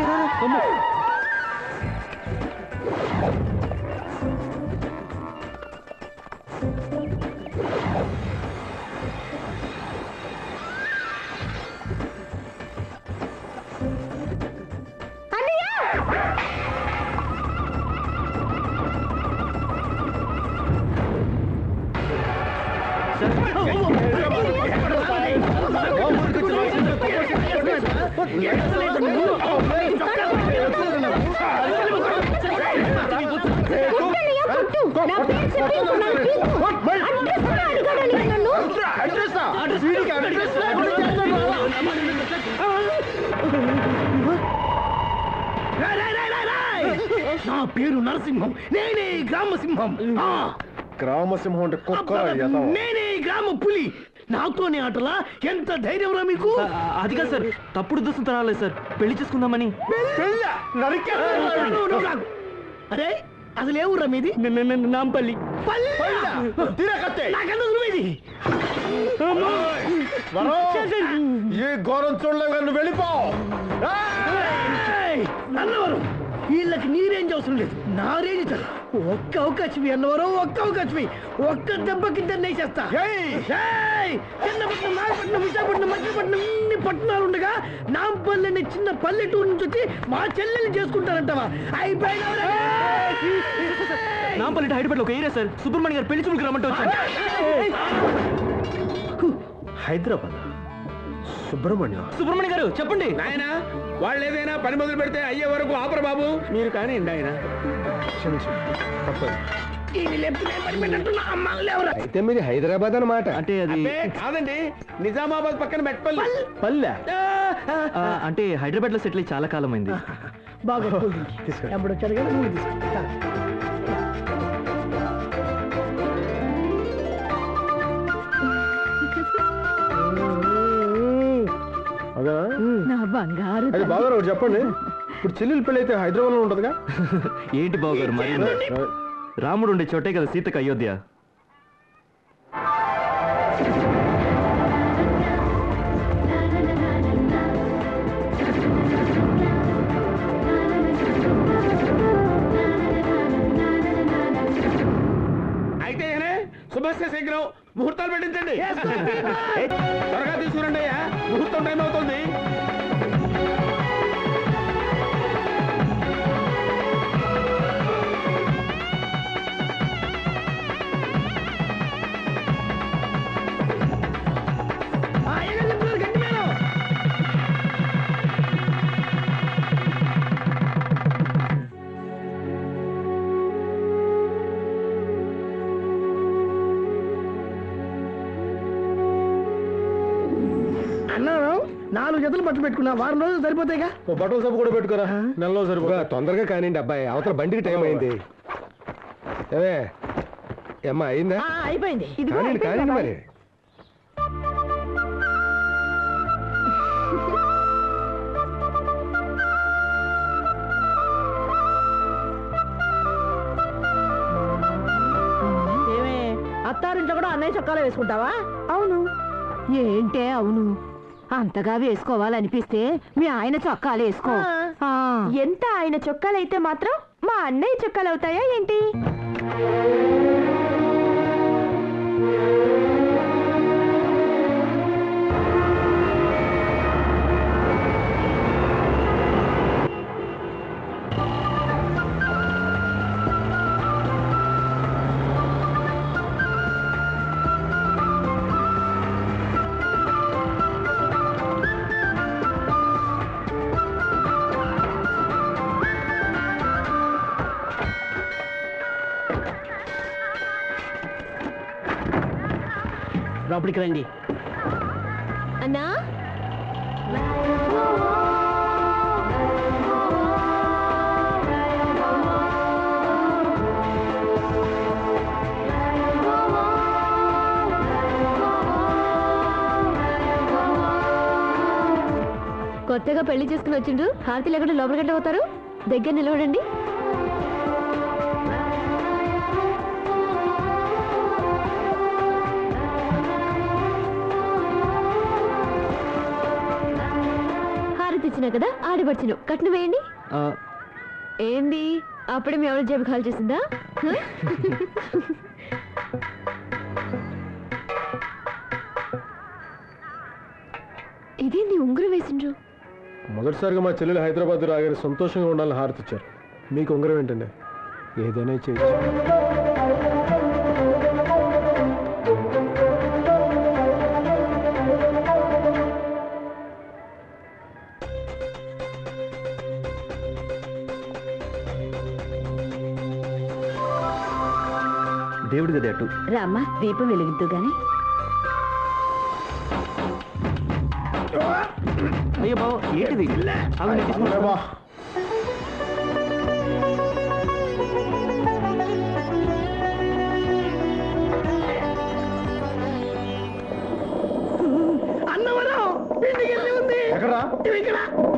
కొట్టనయ్యా, కొట్టు. నా పేరు చెప్పి ఇంకో నాలుగు పీకు. అడ్రస్ కూడా అడిగాడని నన్ను. రాయ్, రాయ్, రాయ్, రాయ్, రాయ్. నా పేరు నరసింహం నేనే గ్రామ సింహం ఆ, గ్రామసింహం అంటే కుక్క నేనే గ్రామ పులి నాతోనే ఆటలా ఎంత ధైర్యం రా మీకు అది కాదు సార్ తప్పుడు దుస్తులు తరాలేదు సార్ పెళ్లి చేసుకుందామని నువ్వు, నువ్వు నాకు. అరే అసలు ఏ ఊర్రా మీది నాంపల్లి నాకన్నా నువ్వేది ఏ ఘోరం చూడలేవు నువ్వు వెళ్ళిపో ఏయ్, అన్నవరం వీళ్ళకి నీ రేంజ్ అవసరం లేదు నా రేంజ్ చాలు ఒక్క అవకాశం అన్నవరం ఒక్క అవకాశం ఒక్క దెబ్బకి ఇద్దరు వేసేస్తా ఏయ్, చిన్నపట్నం నాగపట్నం విశాఖపట్నం మచిలీపట్నం ఇన్ని పట్టణాలు ఉండగా నాంపల్లి అనే చిన్న పల్లెటూరు నుంచి వచ్చి మా చెల్లెల్ని చేసుకుంటారంటవా అయిపోయిన నాంపల్లి హైదరాబాద్ ఒక ఏరియా సార్ సుబ్రహ్మణ్య గారు పెళ్లి చూపులకు రమ్మంటే వచ్చాను హైదరాబాద్ సుబ్రహ్మణ్యం సుబ్రహ్మణ్య గారు చెప్పండి నాయనా వాళ్ళు ఏదైనా పని మొదలు పెడితే అయ్యే వరకు ఆపరు బాబు మీరు కానీ ఆయన క్షమించండి తప్పదు అయితే మీరు హైదరాబాద్ అన్నమాట అంటే అది కాదండి నిజామాబాద్ పక్కన మెట్పల్లి పల్లె ఆ, అంటే హైదరాబాద్ లో సెటిల్ అయ్యి చాలా కాలం అయింది బాగా ఎప్పుడు వచ్చాడు కదా నువ్వు తీసుకో. అదా నా బంగారు అది బాగా ఒకటి చెప్పండి ఇప్పుడు చెల్లెలు పెళ్ళి అయితే హైదరాబాద్ లో ఉంటదిగా ఏంటి బాబు గారు మరి రాముడు ఉండే చోటే కదా సీతకు అయోధ్య అయితే ఏనే? శుభస్య శీఘ్రం ముహూర్తాలు పెట్టించండి ఏ, త్వరగా తీసుకురండి అయ్యా ముహూర్తం టైం అవుతుంది ఆ, ఏం చెప్తున్నారు గట్టి మేడం? అన్నాను నాలుగు జతలు బట్టలు పెట్టుకున్నా వారం రోజులు సరిపోతాయిగా ఓ బట్టల సబ్బు కూడా పెట్టుకోరా నెలలో సరిపో తొందరగా కానివ్వండి అబ్బాయి అవతల బండికి టైం అయింది ఏమే ఏమ్మా అయిందా అయిపోయింది కానివ్వండి కానివ్వండి మరి ఏమే అత్తారింట్లో కూడా అన్నయ్య చొక్కాలు వేసుకుంటావా అవును ఏంటే అవును అంతగా వేసుకోవాలనిపిస్తే మీ ఆయన చొక్కాలు వేసుకో ఎంత ఆయన చొక్కాలైతే మాత్రం మా అన్నయ్య చొక్కాలు అవుతాయా ఏంటి లోపలికి రండి అన్నా కొత్తగా పెళ్లి చేసుకుని వచ్చిండ్రు హారతి లేకుండా లోపలికి పోతారు దగ్గర నిలబడండి హారతి ఇచ్చినా కదా ఆడపడుచును కట్నం వేయండి ఏంది అప్పుడే మీ ఎవరి జేబు కాల్ చేసిందా హ? ఇదేంది ఉంగరం వేసిండ్రు మొదటిసారిగా మా చెల్లెలు హైదరాబాద్ రాగానే సంతోషంగా ఉండాలని హారతి ఇచ్చారు మీకు ఉంగరం ఏంటండి ఏదైనా చేయొచ్చు దేవుడి గది అటు రామ్మా దీపం వెలిగిద్దు గాని అయ్యో బావ ఏంటిది అవి నేను తీసుకుంటా. అన్నవరం ఇంటికి వెళ్ళి ఉంది ఎక్కడా ఇవి ఇక్కడ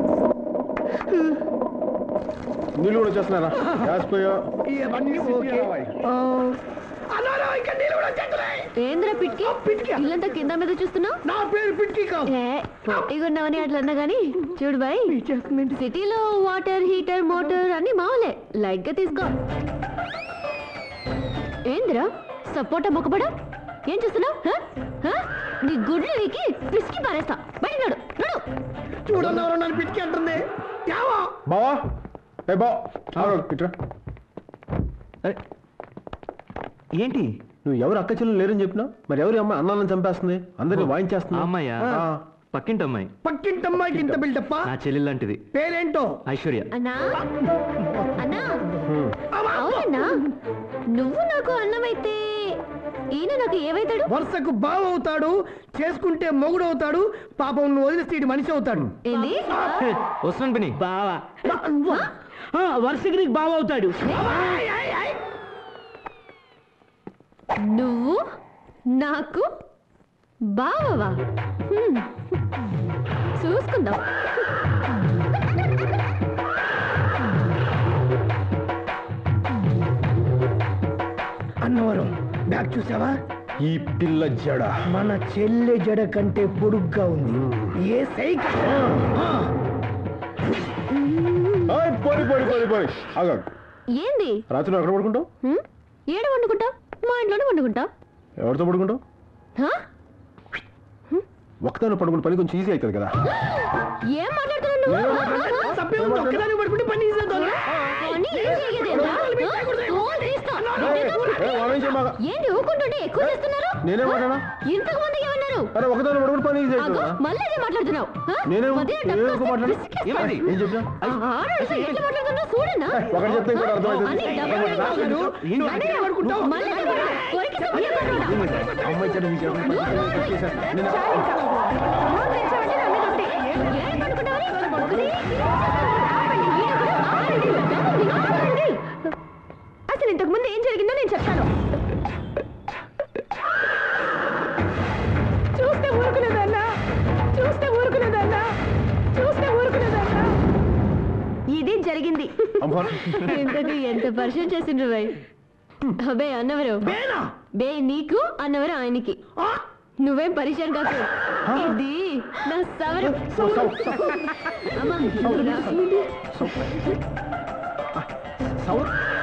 నీళ్ళు కూడా వచ్చేస్తున్నారా గ్యాస్ పోయా ఇవన్నీ ఓకే ఆ, అన్నవరం ఇక్కడ నీళ్ళు కూడా వచ్చేస్తున్నాయి ఏంద్రా పిట్కి పిట్కి. ఇల్లంతా కింద మీద చూస్తున్నావు నా పేరు పిట్కి కాదు ఏ పొట్టిగా ఉన్నావని అట్లా అన్నా గానీ చూడు బాయ్ చేస్తుందండి సిటీలో వాటర్ హీటర్ మోటార్ అన్ని మామూలే లైట్ గా తీసుకో ఏందిరా సపోటా మొక్కబడా ఏం చేస్తున్నావు హ? హ? నీ గుడ్లు వీకి పిసికి పారేస్తా బయట నడు నడు చూడన్నవరం నన్ను పిట్కి అంటుంది యావా బావా ఏ బా ఇట్రా అరే, ఏంటి నువ్వు ఎవరు అక్క చెల్లెలు లేరని చెప్పినా మరి ఎవరి అమ్మాయి అన్నాలను చంపేస్తుంది అందరిని ఆ వాయించేస్తుంది అమ్మాయ్యా ఆ. పక్కింటి అమ్మాయి పక్కింటమ్మాయికి ఇంత బిల్డప్ప నా చెల్లెలు లాంటిది పేరేంటో ఐశ్వర్య అన్నా అన్నా హ్మ్. అవునన్నా నువ్వు నాకు అన్నమైతే ఈయన నాకు ఏమైతాడు వరుసకు బావ అవుతాడు చేసుకుంటే మొగుడు అవుతాడు పాపం నువ్వు వదిలేస్తే ఈడు మనిషి అవుతాడు ఏంది హే, వస్తున్నాను పిని బావా వరుసకి నీకు బావ అవుతాడు నువ్వు నాకు బావవా హ్మ్. చూసుకుందాం అన్నవరం బ్యాగ్ చూసావా ఈ పిల్ల జడ మన చెల్లె జడ కంటే పొడుగ్గా ఉంది ఏ సైకిల్ ఏయ్, పోరి పోరి పోరి పోరి ఆగా ఏంది రాత్రి నువ్వు ఎక్కడ పడుకుంటావు హ్మ్? ఏడ వండుకుంటావు మా ఇంట్లోనే వండుకుంటావు ఎవరితో పడుకుంటావు హా? ఒక్కదాన్ని పడుకుని పని కొంచెం ఈజీ అవుతుంది కదా ఏం మాట్లాడుతున్నావు నువ్వు తప్పే ఉంది ఒక్కదాన్ని పడుకుంటే పని ఈజీ అవుతుంది పని ఏం చేయలేదేంట్రా? హా? తోలు తీస్తా. ఏ, వాడేం చేయమాక. ఏంటి ఊకుంటుంటే ఎక్కువ చేస్తున్నారు నేనే మాట్లాడా ఇంతకు ముందు ఏమన్నారు అరే ఒకదాన్ని పడుకుని పని ఈజీ అగో అవుతుంది మళ్ళీ అదే మాట్లాడుతున్నావు హా? నేనే మధ్య నేను డబ్బు ఎక్కువ మాట్లాడా విసిగేస్తా. ఏమైంది ఏం చెప్పినా ఆ, ఆడవాళ్ళతో ఎట్లా మాట్లాడుతున్నావు చూడన్నా ఒకటి చెప్తే ఇంకోటి అర్థమవుతుంది. అన్ని డబ్బులు నువ్వు నువ్వు అక్కడే పడుకుంటావు మళ్ళీ అదే మాట్లాడు. కొరికితే బియ్యం పడవడా? అమ్మాయి చెడు నీకు ఎవరు పని చేశారు? నేను- మోహన్ తెచ్చావంటే నా మీద ఒట్టే. ఏం పడుకుంటావని? ఒకటి, ఈయన కూడా ఆడండి. డబ్బులు ఆడండి. అసలు ఇంతకు ముందు ఏం జరిగిందో నేను చెప్తాను చూస్తే ఊరుకునేదన్నా చూస్తే ఊరుకునేదన్నా చూస్తే ఊరుకునేదన్నా ఇది జరిగింది అమ్మా. ఇంతకు ఎంత పరిచయం చేసిండ్రు భయ్ అబే అన్నవరు బేనా బే నీకు అన్నవరు ఆయనకి ఆ, నువ్వేం పరిచయం కాకు ఇది నా సవరం అమ్మా, నువ్వు రా. సౌర్